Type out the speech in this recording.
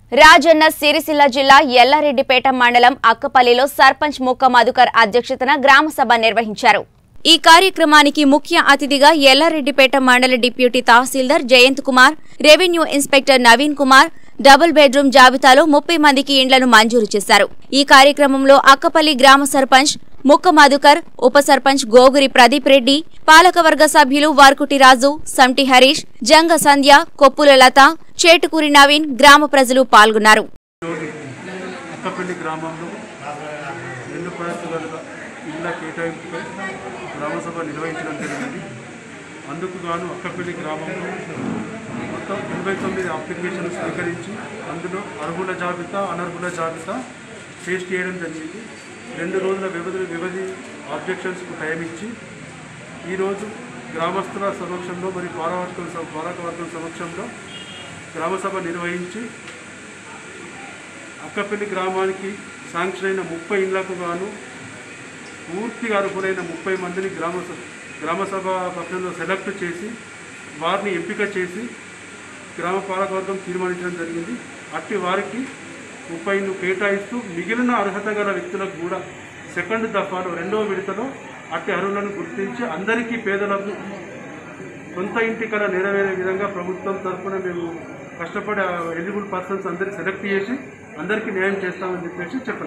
రాజన్న సిరిసిల్ల జిల్లా ఎల్లారెడ్డిపేట మండలం అక్కపల్లిలో సర్పంచ్ ముక్క మధుకర్ అధ్యక్షతన గ్రామ సభ నిర్వహించారు ఈ కార్యక్రమానికి ముఖ్య అతిథిగా ఎల్లారెడ్డిపేట మండల deputy tahsildar Jayant Kumar revenue inspector Naveen Kumar double bedroom జాబితాలో ముప్పై మందికి ఇండ్లను మంజూరు చేశారు ఈ కార్యక్రమంలో అక్కపల్లి గ్రామ సర్పంచ్ ముక్క మధుకర్ ఉప సర్పంచ్ గోగురి ప్రదీప్ రెడ్డి పాలకవర్గ సభ్యులు వార్కుటి రాజు సంటి హరీష్ జంగ సంధ్య కొప్పుల లత చేటుకూరి నవీన్ గ్రామ ప్రజలు పాల్గొన్నారు ఈరోజు అక్కపల్లి గ్రామంలో రెండు ప్రయత్నాలుగా ఇళ్ల కేటాయింపుపై గ్రామసభ నిర్వహించడం జరిగింది అందుకు గాను అక్కపల్లి గ్రామంలో మొత్తం ఎనభై తొమ్మిది అప్లికేషన్లు స్వీకరించి అందులో అర్హుల జాబితా అనర్హుల జాబితా టేస్ట్ చేయడం జరిగింది రెండు రోజుల వ్యవధి వ్యవధి ఆబ్జెక్షన్స్కు టైం ఇచ్చి ఈరోజు గ్రామస్తుల సమక్షంలో మరియు పాలకవర్గం సమ- పాలకవర్గం సమక్షంలో గ్రామసభ నిర్వహించి అక్కపల్లి గ్రామానికి శాంక్షన్ అయిన ముప్పై ఇండ్లకు గాను పూర్తిగా అర్హులైన ముప్పై మందిని గ్రామ స- గ్రామ సభ పక్షంలో సెలెక్ట్ చేసి వారిని ఎంపిక చేసి గ్రామ పాలకవర్గం తీర్మానించడం జరిగింది అట్టి వారికి ముప్పైను కేటాయిస్తూ మిగిలిన అర్హత గల వ్యక్తులకు కూడా సెకండ్ దఫాలో రెండవ విడతలో అట్టి అర్హులను గుర్తించి అందరికీ పేదలకు సొంత ఇంటి కళ నెరవేరే విధంగా ప్రభుత్వం తరఫున మేము కష్టపడి ఎలిజిబుల్ పర్సన్స్ అందరికి సెలెక్ట్ చేసి అందరికీ న్యాయం చేస్తామని చెప్పేసి చెప్పారు